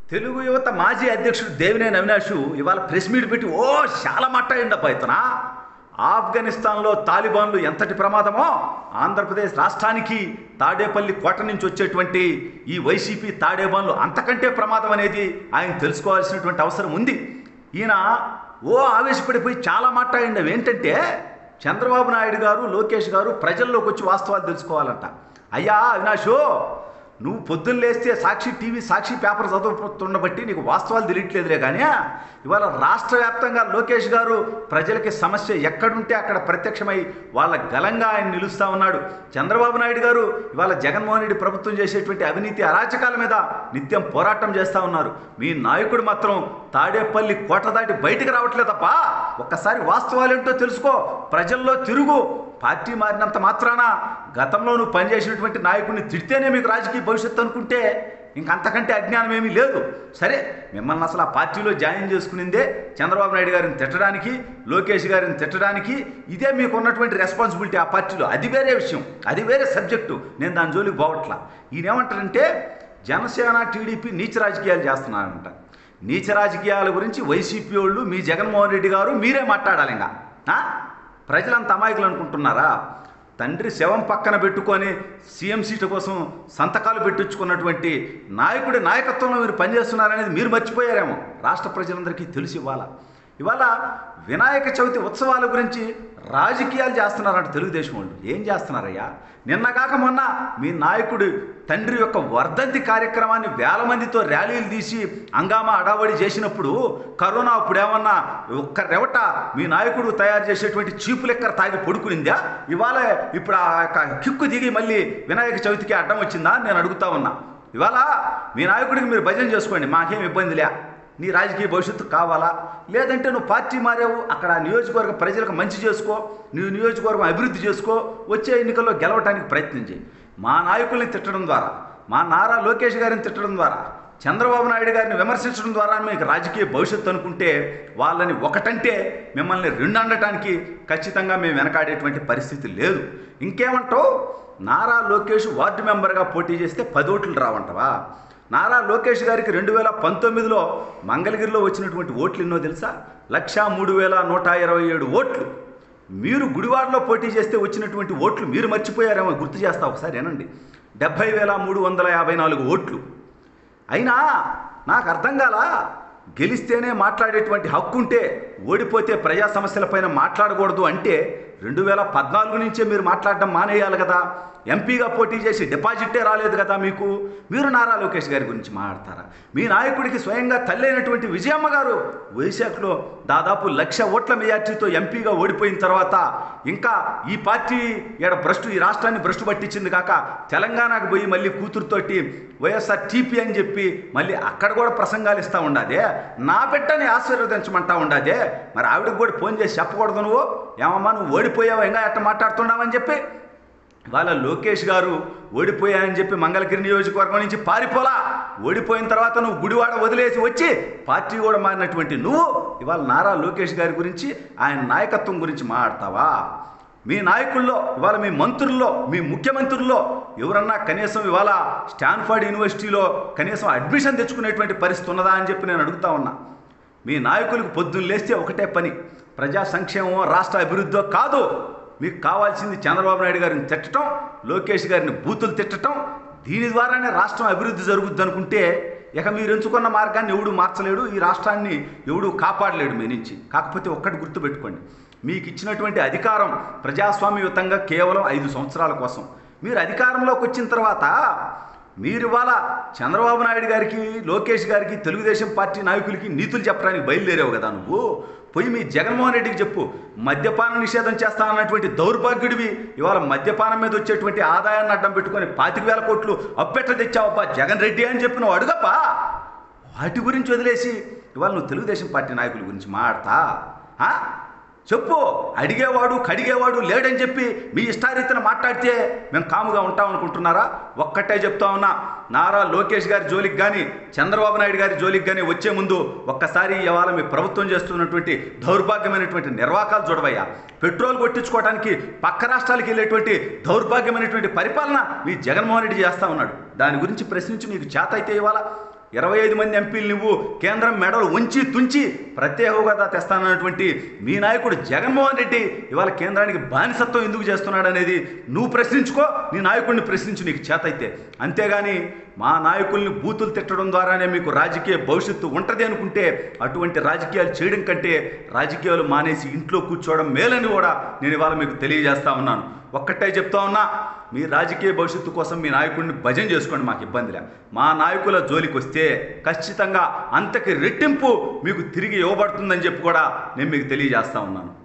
తెలుగు యువత మాజీ అధ్యక్షుడు దేవినేని అవినాష్ ఇవాళ ప్రెస్ మీట్ పెట్టి ఓ చాలా మాట్లాడిండప్ప ఇతన ఆఫ్ఘనిస్తాన్లో తాలిబాన్లు ఎంతటి ప్రమాదమో ఆంధ్రప్రదేశ్ రాష్ట్రానికి తాడేపల్లి కోట నుంచి వచ్చేటువంటి ఈ వైసీపీ తాడేబాన్లు అంతకంటే ప్రమాదం అనేది ఆయన తెలుసుకోవాల్సినటువంటి అవసరం ఉంది ఈయన ఓ ఆవేశపడిపోయి చాలా మాట్లాడిండు అవి ఏంటంటే చంద్రబాబు నాయుడు గారు లోకేష్ గారు ప్రజల్లోకి వచ్చి వాస్తవాలు తెలుసుకోవాలంట అయ్యా అవినాషు నువ్వు పొద్దున్న లేస్తే సాక్షి టీవీ సాక్షి పేపర్ చదువుతుండబట్టి నీకు వాస్తవాలు తెలియట్లేదులే కానీ ఇవాళ రాష్ట్ర వ్యాప్తంగా లోకేష్ గారు ప్రజలకి సమస్య ఎక్కడుంటే అక్కడ ప్రత్యక్షమై వాళ్ళ గలంగా ఆయన నిలుస్తూ ఉన్నాడు చంద్రబాబు నాయుడు గారు ఇవాళ జగన్మోహన్ రెడ్డి ప్రభుత్వం చేసేటువంటి అవినీతి అరాచకాల మీద నిత్యం పోరాటం చేస్తూ ఉన్నారు మీ నాయకుడు మాత్రం తాడేపల్లి కోట దాటి బయటికి రావట్లేదు తప్ప ఒక్కసారి వాస్తవాలేంటో తెలుసుకో ప్రజల్లో తిరుగు పార్టీ మారినంత మాత్రాన గతంలో నువ్వు పనిచేసినటువంటి నాయకుడిని తిడితేనే మీకు రాజకీయ భవిష్యత్తు అనుకుంటే ఇంకంతకంటే అజ్ఞానం ఏమీ లేదు సరే మిమ్మల్ని అసలు ఆ పార్టీలో జాయిన్ చేసుకునిందే చంద్రబాబు నాయుడు గారిని తిట్టడానికి లోకేష్ గారిని తిట్టడానికి ఇదే మీకు ఉన్నటువంటి రెస్పాన్సిబిలిటీ ఆ పార్టీలో అది వేరే విషయం అది వేరే సబ్జెక్టు నేను దాని జోలికి పోవట్లా ఈయన ఏమంటారంటే జనసేన టీడీపీ నీచ రాజకీయాలు చేస్తున్నారంట నీచ రాజకీయాల గురించి వైసీపీ వాళ్ళు మీ జగన్మోహన్ రెడ్డి గారు మీరే మాట్లాడాలి ఇంకా ఆ? ప్రజలంత అమాయకులు అనుకుంటున్నారా తండ్రి శవం పక్కన పెట్టుకొని సీఎం సీటు కోసం సంతకాలు పెట్టించుకున్నటువంటి నాయకుడి నాయకత్వంలో మీరు పనిచేస్తున్నారనేది మీరు మర్చిపోయారేమో రాష్ట్ర ప్రజలందరికీ తెలిసి ఇవ్వాల ఇవాళ వినాయక చవితి ఉత్సవాల గురించి రాజకీయాలు చేస్తున్నారంట తెలుగుదేశం వాళ్ళు ఏం చేస్తున్నారయ్యా నిన్నగాక మొన్న మీ నాయకుడు తండ్రి యొక్క వర్ధంతి కార్యక్రమాన్ని వేల మందితో ర్యాలీలు తీసి హంగామా అడావడి చేసినప్పుడు కరోనా అప్పుడు ఏమన్నా ఒక్క రెవట మీ నాయకుడు తయారు చేసేటువంటి చీపు లెక్కర తాగి పడుకునిందా ఇవాళ ఇప్పుడు ఆ యొక్క కిక్కు దిగి మళ్ళీ వినాయక చవితికి అడ్డం వచ్చిందా అని నేను అడుగుతా ఉన్నా ఇవాళ మీ నాయకుడికి మీరు భజన చేసుకోండి మాకేం ఇబ్బంది లే నీ రాజకీయ భవిష్యత్తు కావాలా లేదంటే నువ్వు పార్టీ మారావు అక్కడ ఆ నియోజకవర్గ ప్రజలకు మంచి చేసుకో నువ్వు నియోజకవర్గం అభివృద్ధి చేసుకో వచ్చే ఎన్నికల్లో గెలవటానికి ప్రయత్నం చేయి మా నాయకుల్ని తిట్టడం ద్వారా మా నారా లోకేష్ గారిని తిట్టడం ద్వారా చంద్రబాబు నాయుడు గారిని విమర్శించడం ద్వారా మీకు రాజకీయ భవిష్యత్తు అనుకుంటే వాళ్ళని ఒకటంటే మిమ్మల్ని రెండు అనడానికి ఖచ్చితంగా మేము వెనకాడేటువంటి పరిస్థితి లేదు ఇంకేమంటావు నారా లోకేష్ వార్డు మెంబర్గా పోటీ చేస్తే పది ఓట్లు రావంటవా నారా లోకేష్ గారికి రెండు వేల పంతొమ్మిదిలో మంగళగిరిలో వచ్చినటువంటి ఓట్లు ఎన్నో తెలుసా లక్ష మూడు వేల నూట ఇరవై ఏడు ఓట్లు మీరు గుడివాడలో పోటీ చేస్తే వచ్చినటువంటి ఓట్లు మీరు మర్చిపోయారేమో గుర్తు చేస్తా ఒకసారి ఏనండి డెబ్భై వేల మూడు వందల యాభై నాలుగు ఓట్లు అయినా నాకు అర్థం కాల గెలిస్తేనే మాట్లాడేటువంటి హక్కు ఉంటే ఓడిపోతే ప్రజా సమస్యలపైన మాట్లాడకూడదు అంటే రెండు వేల పద్నాలుగు నుంచే మీరు మాట్లాడడం మానేయాలి కదా ఎంపీగా పోటీ చేసి డిపాజిటే రాలేదు కదా మీకు మీరు నారా లోకేష్ గారి గురించి మాట్లాడతారా మీ నాయకుడికి స్వయంగా తల్లి అయినటువంటి విజయమ్మ గారు వైశాఖలో దాదాపు లక్ష ఓట్ల మెజార్టీతో ఎంపీగా ఓడిపోయిన తర్వాత ఇంకా ఈ పార్టీ ఈడ భ్రష్టు ఈ రాష్ట్రాన్ని భ్రష్టు పట్టించింది కాక తెలంగాణకు పోయి మళ్ళీ కూతురుతోటి వైఎస్ఆర్ టీపీ అని చెప్పి మళ్ళీ అక్కడ కూడా ప్రసంగాలు ఇస్తూ ఉండాదే నా బిడ్డని ఆశీర్వదించమంటా ఉండాదే మరి ఆవిడకి కూడా ఫోన్ చేసి చెప్పకూడదు నువ్వు ఏమమ్మా నువ్వు ఓడిపోయావు ఇంకా ఎట్ట మాట్లాడుతున్నావని చెప్పి వాళ్ళ లోకేష్ గారు ఓడిపోయాయని చెప్పి మంగళగిరి నియోజకవర్గం నుంచి పారిపోలా ఓడిపోయిన తర్వాత నువ్వు గుడివాడ వదిలేసి వచ్చి పార్టీ కూడా మారినటువంటి నువ్వు ఇవాళ నారా లోకేష్ గారి గురించి ఆయన నాయకత్వం గురించి మాట్లాడతావా మీ నాయకుల్లో ఇవాళ మీ మంత్రుల్లో మీ ముఖ్యమంత్రుల్లో ఎవరన్నా కనీసం ఇవాళ స్టాన్ఫర్డ్ యూనివర్సిటీలో కనీసం అడ్మిషన్ తెచ్చుకునేటువంటి పరిస్థితి ఉన్నదా అని చెప్పి నేను అడుగుతా ఉన్నా మీ నాయకులకు పొద్దున్న లేస్తే ఒకటే పని ప్రజా సంక్షేమం రాష్ట్ర అభివృద్ధో కాదు మీకు కావాల్సింది చంద్రబాబు నాయుడు గారిని తిట్టడం లోకేష్ గారిని బూతులు తిట్టడం దీని ద్వారానే రాష్ట్రం అభివృద్ధి జరుగుద్ది అనుకుంటే ఇక మీరు ఎంచుకున్న మార్గాన్ని ఎవడు మార్చలేడు ఈ రాష్ట్రాన్ని ఎవడు కాపాడలేడు మీ నుంచి కాకపోతే ఒక్కటి గుర్తుపెట్టుకోండి మీకు ఇచ్చినటువంటి అధికారం ప్రజాస్వామ్యయుతంగా కేవలం ఐదు సంవత్సరాల కోసం మీరు అధికారంలోకి వచ్చిన తర్వాత మీరు ఇవాళ చంద్రబాబు నాయుడు గారికి లోకేష్ గారికి తెలుగుదేశం పార్టీ నాయకులకి నీతులు చెప్పడానికి బయలుదేరావు కదా నువ్వు పోయి మీ జగన్మోహన్ రెడ్డికి చెప్పు మద్యపాన నిషేధం చేస్తానన్నటువంటి దౌర్భాగ్యుడివి ఇవాళ మద్యపానం మీద వచ్చేటువంటి ఆదాయాన్ని అడ్డం పెట్టుకొని పాతిక వేల కోట్లు అప్పెట్ట తెచ్చావప్పా జగన్ రెడ్డి అని చెప్పి నువ్వు అడుగప్పా వాటి గురించి వదిలేసి ఇవాళ నువ్వు తెలుగుదేశం పార్టీ నాయకుల గురించి మాడతా ఆ? చెప్పు అడిగేవాడు కడిగేవాడు లేడని చెప్పి మీ ఇష్టారీతిన మాట్లాడితే మేము కాముగా ఉంటాం అనుకుంటున్నారా ఒక్కటే చెప్తా ఉన్నా నారా లోకేష్ గారి జోలికి కానీ చంద్రబాబు నాయుడు గారి జోలికి కానీ వచ్చే ముందు ఒక్కసారి ఇవాళ మీ ప్రభుత్వం చేస్తున్నటువంటి దౌర్భాగ్యమైనటువంటి నిర్వాకాలు చూడవయ్యా పెట్రోల్ కొట్టించుకోవడానికి పక్క రాష్ట్రాలకు వెళ్ళేటువంటి దౌర్భాగ్యమైనటువంటి పరిపాలన మీ జగన్మోహన్ రెడ్డి చేస్తా ఉన్నాడు దాని గురించి ప్రశ్నించి మీకు చేత అయితే ఇవాళ ఇరవై ఐదు మంది ఎంపీలు నువ్వు కేంద్రం మెడలు ఉంచి తుంచి ప్రత్యేక హోదా తెస్తానన్నటువంటి మీ నాయకుడు జగన్మోహన్ రెడ్డి ఇవాళ కేంద్రానికి బానిసత్వం ఎందుకు చేస్తున్నాడు అనేది నువ్వు ప్రశ్నించుకో నీ నాయకుడిని ప్రశ్నించు నీకు చేతైతే అంతేగాని మా నాయకుల్ని బూతులు తిట్టడం ద్వారానే మీకు రాజకీయ భవిష్యత్తు ఉంటుంది అనుకుంటే అటువంటి రాజకీయాలు చేయడం కంటే రాజకీయాలు మానేసి ఇంట్లో కూర్చోవడం మేలని కూడా నేను ఇవాళ మీకు తెలియజేస్తా ఉన్నాను ఒక్కటే చెప్తా ఉన్నా మీ రాజకీయ భవిష్యత్తు కోసం మీ నాయకుడిని భజన చేసుకోండి మాకు ఇబ్బందిలే మా నాయకుల జోలికి వస్తే ఖచ్చితంగా అంతకి రెట్టింపు మీకు తిరిగి ఇవ్వబడుతుందని చెప్పి కూడా నేను మీకు తెలియజేస్తా ఉన్నాను